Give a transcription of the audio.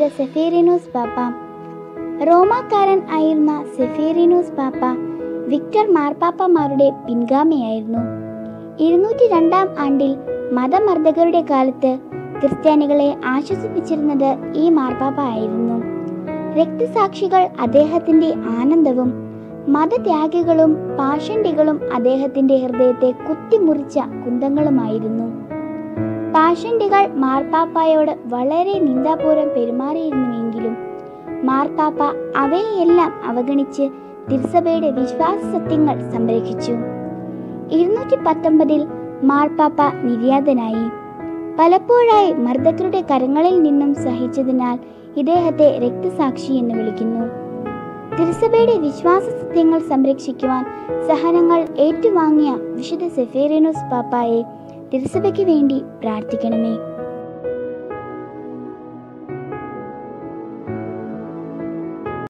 സെഫേറിനോസ് പാപ്പ റോമാക്കാരൻ ആയിരുന്ന സെഫേറിനോസ് പാപ്പ വിക്ടർ മാർപ്പാപ്പമാരുടെ പിൻഗാമിയായിരുന്നു ഇരുന്നൂറ്റി രണ്ടാം ആണ്ടിൽ മതമർദ്ദകരുടെ കാലത്ത് ക്രിസ്ത്യാനികളെ ആശ്വസിപ്പിച്ചിരുന്നത് ഈ മാർപ്പാപ്പ ആയിരുന്നു രക്തസാക്ഷികൾ അദ്ദേഹത്തിന്റെ ആനന്ദവും മതത്യാഗികളും പാഷണ്ഡികളും അദ്ദേഹത്തിന്റെ ഹൃദയത്തെ കുത്തിമുറിച്ച കുന്തങ്ങളുമായിരുന്നു പാഷണ്ഡികൾ മാർപ്പാപ്പായോട് വളരെ നിന്ദാപൂർവ്വം പെരുമാറിയിരുന്നുവെങ്കിലും മാർപ്പാപ്പ അവയെല്ലാം അവഗണിച്ച് തിരുസഭയുടെ വിശ്വാസ സത്യങ്ങൾ സംരക്ഷിച്ചു ഇരുന്നൂറ്റി പത്തൊമ്പതിൽ മാർപ്പാപ്പ നിര്യാതനായി പലപ്പോഴായി മർദ്ദകരുടെ കരങ്ങളിൽ നിന്നും സഹിച്ചതിനാൽ ഇദ്ദേഹത്തെ രക്തസാക്ഷി എന്ന് വിളിക്കുന്നു തിരുസഭയുടെ വിശ്വാസ സത്യങ്ങൾ സംരക്ഷിക്കുവാൻ സഹനങ്ങൾ ഏറ്റുവാങ്ങിയ വിശുദ്ധ സെഫേറിനോസ് പാപ്പായെ തിരുസഭയ്ക്ക് വേണ്ടി പ്രാർത്ഥിക്കണമേ